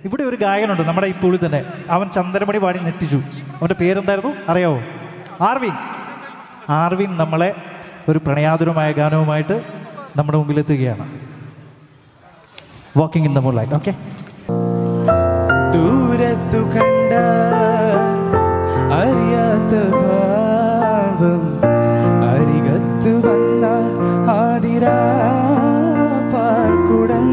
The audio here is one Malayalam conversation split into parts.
ഇവിടെ ഒരു ഗായകനുണ്ട് നമ്മുടെ ഈ പുള്ളി തന്നെ അവൻ ചന്ദനമണി പാടി നെട്ടിച്ചു അവൻ്റെ പേരെന്തായിരുന്നു അറിയാവോ ആർവിൻ ആർവിൻ നമ്മളെ ഒരു പ്രണയാതുരമായ ഗാനവുമായിട്ട് നമ്മുടെ മുമ്പിലെത്തുകയാണ് walking in the moonlight okay ദൂരത്തു കണ്ട അറിയാത്ത ഭാവം അരികത്തു വന്ന ആതിരാ പാൽക്കുടം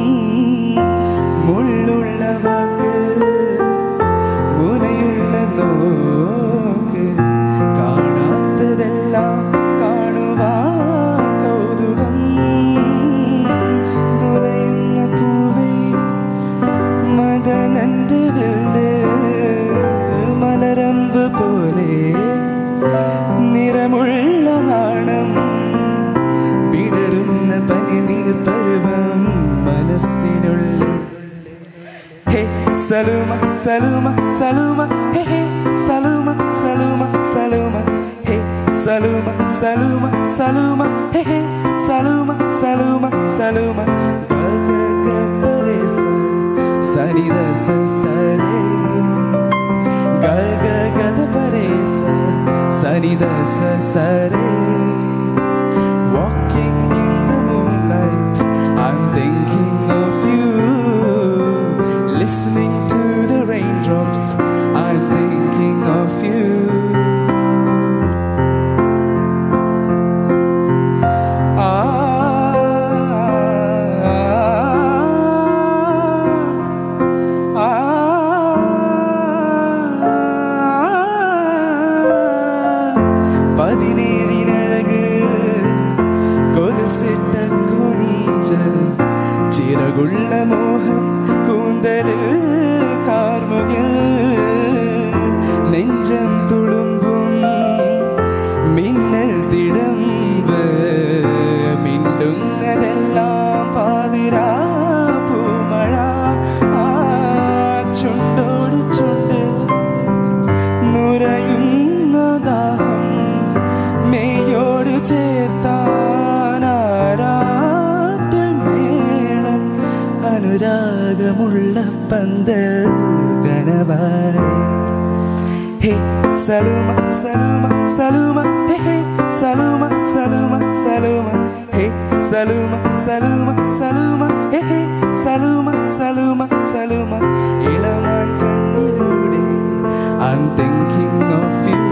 മുള്ളുള്ള വാക്ക് മുനയുള്ള നോക്ക് കാണാത്തതെല്ലാം കാണുവാൻ കൗതുകം നുരയുന്ന പൂവേ മദനന്റെ വെള്ള് മലരമ്പ് പോലെ നിറമുള്ള നാണം വിടരുന്ന പനിനീർ പരുവം മനസ്സിനുള്ളിൽ ഹേ സലുമ സലുമ സലുമ ഹേ ഹേ സലുമ സലുമ സലുമ ഹേ സലുമ സലുമ സലുമ ഹേ ഹേ സലുമ സലുമ സലുമ ഗ ഗ ഗ പരേ സ സരി ര സ സരേ ഗ ഗ ഗ ധ പരേ സ സരി ര സ സരേ Walking in the moonlight, I'm thinking of you. Listening to the raindrops, I'm thinking of you. Ah, ah, ah. പതിനേഴിനഴക് കൊലുസിട്ട കൊഞ്ചൽ ചിറകുള്ള മോഹം കൂന്തലിൽ കാർമുകിൽ നെഞ്ചം തുളുമ്പും മിന്നൽ തിടമ്പ് മിണ്ടുന്നതെല്ലാം പാതിരാ പൂമഴ ആ ചുണ്ടോട് ചുണ്ട് നുരയുന്ന ദാഹം മേയോട് ചേർത്താനാരാട്ടിൽ മേളം അനുരാഗമുള്ള പന്തൽ ഗണവാനെ ഹേ സലുമ സലുമ സലുമ ഹേ ഹേ സലുമ സലുമ സലുമ ഹേ സലുമ സലുമ സലുമ ഹേ ഹേ സലുമ സലുമ സലുമ ഇളമാൻ കണ്ണിലൂടെ I'm thinking of you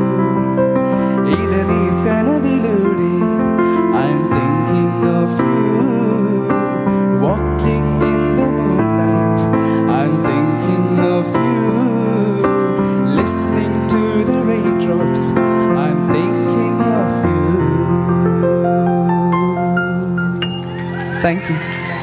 ഇളനീർ കനവിലൂടെ I'm thinking of you Walking in the moonlight I'm thinking of you Listening to the raindrops I'm thinking of you Thank you